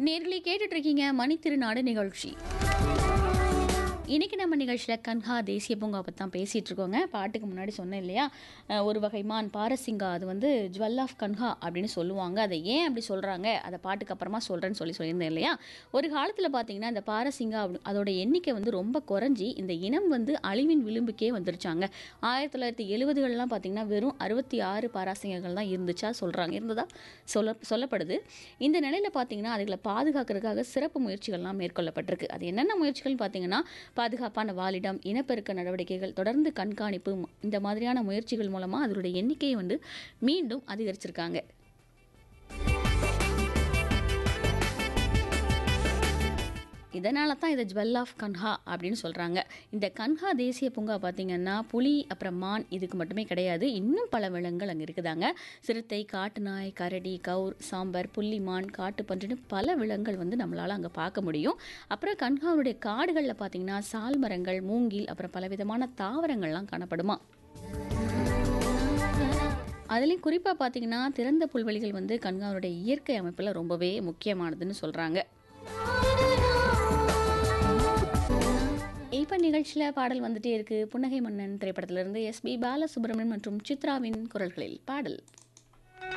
நேர்களை கேட்டுட்டு இருக்கீங்க மணி திருநாடு நிகழ்ச்சி இன்னைக்கு நம்ம நிகழ்ச்சியில் கன்ஹா தேசிய பூங்கா பற்றி தான் பேசிகிட்டு இருக்கோங்க பாட்டுக்கு முன்னாடி சொன்னேன் இல்லையா அஹ் ஒரு வகை மான் பாரசிங்கா அது வந்து ஜுவல் ஆஃப் கன்ஹா அப்படின்னு சொல்லுவாங்க அதை ஏன் அப்படி சொல்கிறாங்க அதை பாட்டுக்கு அப்புறமா சொல்கிறேன்னு சொல்லி சொல்லியிருந்தேன் இல்லையா ஒரு காலத்தில் பார்த்தீங்கன்னா இந்த பாரசிங்கா அப்படி அதோட எண்ணிக்கை வந்து ரொம்ப குறைஞ்சி இந்த இனம் வந்து அழிவின் விளிம்புக்கே வந்துருச்சாங்க ஆயிரத்தி தொள்ளாயிரத்தி எழுபதுகள்லாம் பார்த்தீங்கன்னா வெறும் அறுபத்தி ஆறு பாராசிங்கங்கள் தான் இருந்துச்சா சொல்கிறாங்க இருந்ததா சொல்ல சொல்லப்படுது இந்த நிலையில் பார்த்தீங்கன்னா அதுகளை பாதுகாக்கிறதுக்காக சிறப்பு முயற்சிகள்லாம் மேற்கொள்ளப்பட்டிருக்கு அது என்னென்ன முயற்சிகள்னு பார்த்தீங்கன்னா பாதுகாப்பான வாலிடம் இனப்பெருக்க நடவடிக்கைகள் தொடர்ந்து கண்காணிப்பு ம- இந்த மாதிரியான முயற்சிகள் மூலமாக அதனுடைய எண்ணிக்கையை வந்து மீண்டும் அதிகரிச்சிருக்காங்க இதனால தான் இதை ஜுவல் ஆஃப் கன்ஹா அப்படின்னு சொல்கிறாங்க இந்த கன்ஹா தேசிய பூங்கா பார்த்தீங்கன்னா புலி அப்புறம் மான் இதுக்கு மட்டுமே கிடையாது இன்னும் பல விலங்குகள் அங்கே இருக்குதாங்க சிறுத்தை காட்டு நாய் கரடி கவுர் சாம்பர் புள்ளிமான் காட்டுப்பன்றின்னு பல விலங்குகள் வந்து நம்மளால் அங்கே பார்க்க முடியும் அப்புறம் கன்ஹாவுடைய காடுகளில் பார்த்தீங்கன்னா சால் மரங்கள் மூங்கில் அப்புறம் பலவிதமான தாவரங்கள்லாம் காணப்படுமா அதுலேயும் குறிப்பாக பார்த்தீங்கன்னா திறந்த புல்வெளிகள் வந்து கன்ஹாவுடைய இயற்கை அமைப்பில் ரொம்பவே முக்கியமானதுன்னு சொல்கிறாங்க இப்போ நிகழ்ச்சியில் பாடல் வந்துட்டே இருக்கு புன்னகை மன்னன் திரைப்படத்திலிருந்து எஸ்பி பாலசுப்ரமணியன் மற்றும் சித்ராவின் குரல்களில் பாடல்